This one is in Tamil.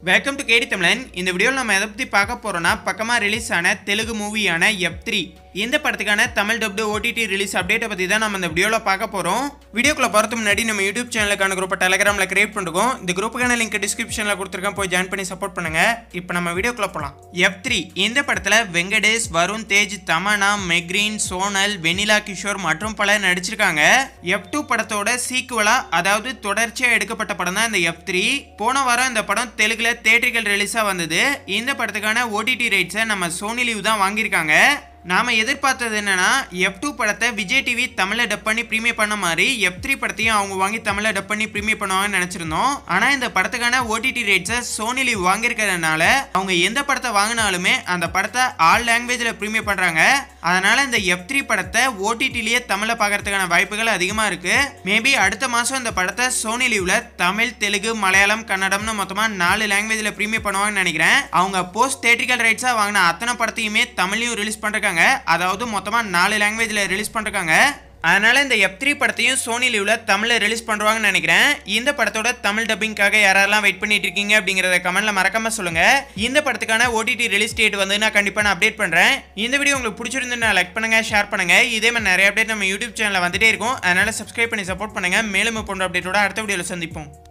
வெல்கம் டு கேடி தமிழன் இந்த வீடியோவில் நம்ம எதை பற்றி பார்க்க போகிறோம்னா பக்கமாக ரிலீஸ் ஆன தெலுங்கு மூவியான எஃப் த்ரீ இந்த படத்துக்கான தமிழ் டப்டு ஓடிடி ரிலீஸ் அப்டேட்டை பற்றி தான் நம்ம இந்த வீடியோவில் பார்க்க போகிறோம் வீடியோக்குள்ள போகிறதுக்கு முன்னாடி நம்ம யூடியூப் சேனலுக்கான குரூப்பை டெலகிராமில் கிரியேட் பண்ணிருக்கோம் இந்த குரூப்புக்கான லிங்க் டிஸ்கிரிப்ஷனில் கொடுத்துருக்கேன் போய் ஜாயின் பண்ணி சப்போர்ட் பண்ணுங்க இப்போ நம்ம வீடியோக்குள்ள போகலாம் எஃப் த்ரீ இந்த படத்தில் வெங்கடேஷ் வருண் தேஜ் தமனா மெக்ரீன் சோனல் வெனிலா கிஷோர் மற்றும் பலர் நடிச்சிருக்காங்க எஃப் டூ படத்தோட சீக்குவலா அதாவது தொடர்ச்சியாக எடுக்கப்பட்ட படம் தான் இந்த எஃப் த்ரீ போன வாரம் இந்த படம் தெலுங்குல தேட்டரிக்கல் ரிலீஸாக வந்தது இந்த படத்துக்கான ஓடிடி ரைட்ஸை நம்ம சோனி லீவ் தான் வாங்கியிருக்காங்க நாம எதிர்பார்த்தது என்னன்னா எஃப் டூ படத்தை விஜய் டிவி தமிழை டப் பண்ணி ப்ரீமியர் பண்ண மாதிரி எஃப் த்ரீ படத்தையும் அவங்க வாங்கி தமிழை டப் பண்ணி ப்ரீமியர் பண்ணுவாங்கன்னு நினச்சிருந்தோம் ஆனால் இந்த படத்துக்கான ஓடிடி ரைட்ஸை சோனி லீவ் வாங்கியிருக்கிறதுனால அவங்க எந்த படத்தை வாங்கினாலுமே அந்த படத்தை ஆல் லாங்குவேஜில் ப்ரீமியர் பண்ணுறாங்க அதனால இந்த எஃப் த்ரீ படத்தை ஓடிடிலேயே தமிழை பார்க்கறதுக்கான வாய்ப்புகள் அதிகமாக இருக்கு மேபி அடுத்த மாதம் இந்த படத்தை சோனி லீவ்ல தமிழ் தெலுங்கு மலையாளம் கன்னடம்னு மொத்தமாக நாலு லாங்குவேஜில் ப்ரீமியர் பண்ணுவாங்கன்னு நினைக்கிறேன் அவங்க போஸ்ட் தேட்ரிக்கல் ரைட்ஸாக வாங்கின அத்தனை படத்தையுமே தமிழ்லையும் ரிலீஸ் பண்ணிருக்காங்க அதாவது மொத்தமாக நாலு லாங்குவேஜில் ரிலீஸ் பண்ணிருக்காங்க அதனால இந்த எஃப் த்ரீ படத்தையும் சோனி லீவில் தமிழில் ரிலீஸ் பண்ணுவாங்கன்னு நினைக்கிறேன் இந்த படத்தோட தமிழ் டப்பிங்காக யாரெல்லாம் வெயிட் பண்ணிட்டு இருக்கீங்க அப்படிங்கிறத கமெண்ட்ல மறக்காம சொல்லுங்க இந்த படத்துக்கான ஓடிடி ரிலீஸ் டேட் வந்து நான் கண்டிப்பாக நான் அப்டேட் பண்ணுறேன் இந்த வீடியோ உங்களுக்கு பிடிச்சிருந்துன்னா லைக் பண்ணுங்க ஷேர் பண்ணுங்க இதே மாதிரி நிறைய அப்டேட் நம்ம யூடியூப் சேனலில் வந்துட்டே இருக்கும் அதனால சப்ஸ்கிரைப் பண்ணி சப்போர்ட் பண்ணுங்க மேலும் போன்ற அப்டேட்டோட அடுத்த வீடியோவில் சந்திப்போம்